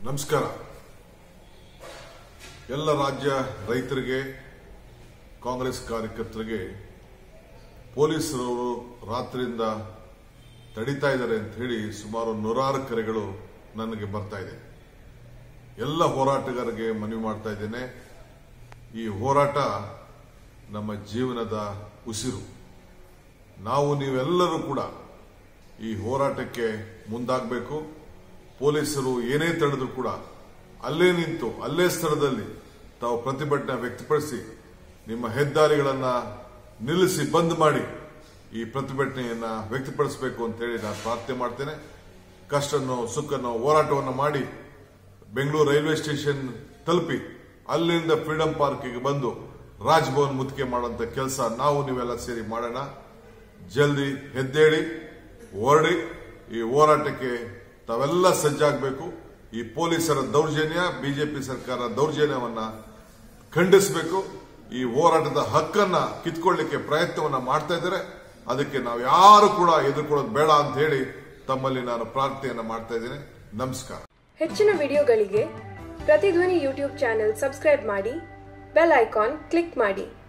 ನಮಸ್ಕಾರ ಎಲ್ಲ ರಾಜ್ಯ ರೈತರಿಗೆ ಕಾಂಗ್ರೆಸ್ ಕಾರ್ಯಕರ್ತರಿಗೆ ಪೊಲೀಸರವರು ರಾತ್ರಿಯಿಂದ ತಡಿತಾ ಇದ್ದಾರೆ ಅಂತ ಹೇಳಿ ಸುಮಾರು ನೂರಾರು ಕರೆಗಳು ನನಗೆ ಬರ್ತಾ ಇದೆ ಎಲ್ಲ ಹೋರಾಟಗಾರರಿಗೆ ಮನವಿ ಮಾಡ್ತಾ ಇದ್ದೇನೆ ಈ ಹೋರಾಟ ನಮ್ಮ ಜೀವನದ ಉಸಿರು ನಾವು ನೀವೆಲ್ಲರೂ ಕೂಡ ಈ ಹೋರಾಟಕ್ಕೆ ಮುಂದಾಗಬೇಕು ಪೊಲೀಸರು ಏನೇ ತಡೆದ್ರು ಕೂಡ ಅಲ್ಲೇ ನಿಂತು ಅಲ್ಲೇ ಸ್ಥಳದಲ್ಲಿ ತಾವು ಪ್ರತಿಭಟನೆ ವ್ಯಕ್ತಪಡಿಸಿ ನಿಮ್ಮ ಹೆದ್ದಾರಿಗಳನ್ನ ನಿಲ್ಲಿಸಿ ಬಂದ್ ಮಾಡಿ ಈ ಪ್ರತಿಭಟನೆಯನ್ನ ವ್ಯಕ್ತಪಡಿಸಬೇಕು ಅಂತ ಹೇಳಿ ನಾನು ಪ್ರಾರ್ಥನೆ ಮಾಡ್ತೇನೆ ಕಷ್ಟನೋ ಸುಖನೋ ಹೋರಾಟವನ್ನು ಮಾಡಿ ಬೆಂಗಳೂರು ರೈಲ್ವೆ ಸ್ಟೇಷನ್ ತಲುಪಿ ಅಲ್ಲಿಂದ ಫ್ರೀಡಂ ಪಾರ್ಕಿಗೆ ಬಂದು ರಾಜ್ಭವನ್ ಮುತ್ತಿಗೆ ಮಾಡುವಂತ ಕೆಲಸ ನಾವು ನೀವೆಲ್ಲ ಸೇರಿ ಮಾಡೋಣ ಜಲ್ದಿ ಹೆದ್ದೇಳಿ ಹೊರಡಿ ಈ ಹೋರಾಟಕ್ಕೆ ತಾವೆಲ್ಲ ಸಜ್ಜಾಗಬೇಕು ಈ ಪೊಲೀಸರ ದೌರ್ಜನ್ಯ ಬಿಜೆಪಿ ಸರ್ಕಾರ ದೌರ್ಜನ್ಯವನ್ನ ಖಂಡಿಸಬೇಕು ಈ ಹೋರಾಟದ ಹಕ್ಕನ್ನ ಕಿತ್ಕೊಳ್ಳಿಕ್ಕೆ ಪ್ರಯತ್ನವನ್ನ ಮಾಡ್ತಾ ಇದ್ದಾರೆ ಅದಕ್ಕೆ ನಾವು ಯಾರು ಕೂಡ ಎದುರ್ಕೊಳ್ಳೋದು ಬೇಡ ಅಂತ ಹೇಳಿ ತಮ್ಮಲ್ಲಿ ನಾನು ಪ್ರಾರ್ಥನೆಯನ್ನ ಮಾಡ್ತಾ ಇದ್ದೇನೆ ನಮಸ್ಕಾರ ಹೆಚ್ಚಿನ ವಿಡಿಯೋಗಳಿಗೆ ಪ್ರತಿಧ್ವನಿ ಯೂಟ್ಯೂಬ್ ಚಾನೆಲ್ ಸಬ್ಸ್ಕ್ರೈಬ್ ಮಾಡಿ ಬೆಲ್ ಐಕಾನ್ ಕ್ಲಿಕ್ ಮಾಡಿ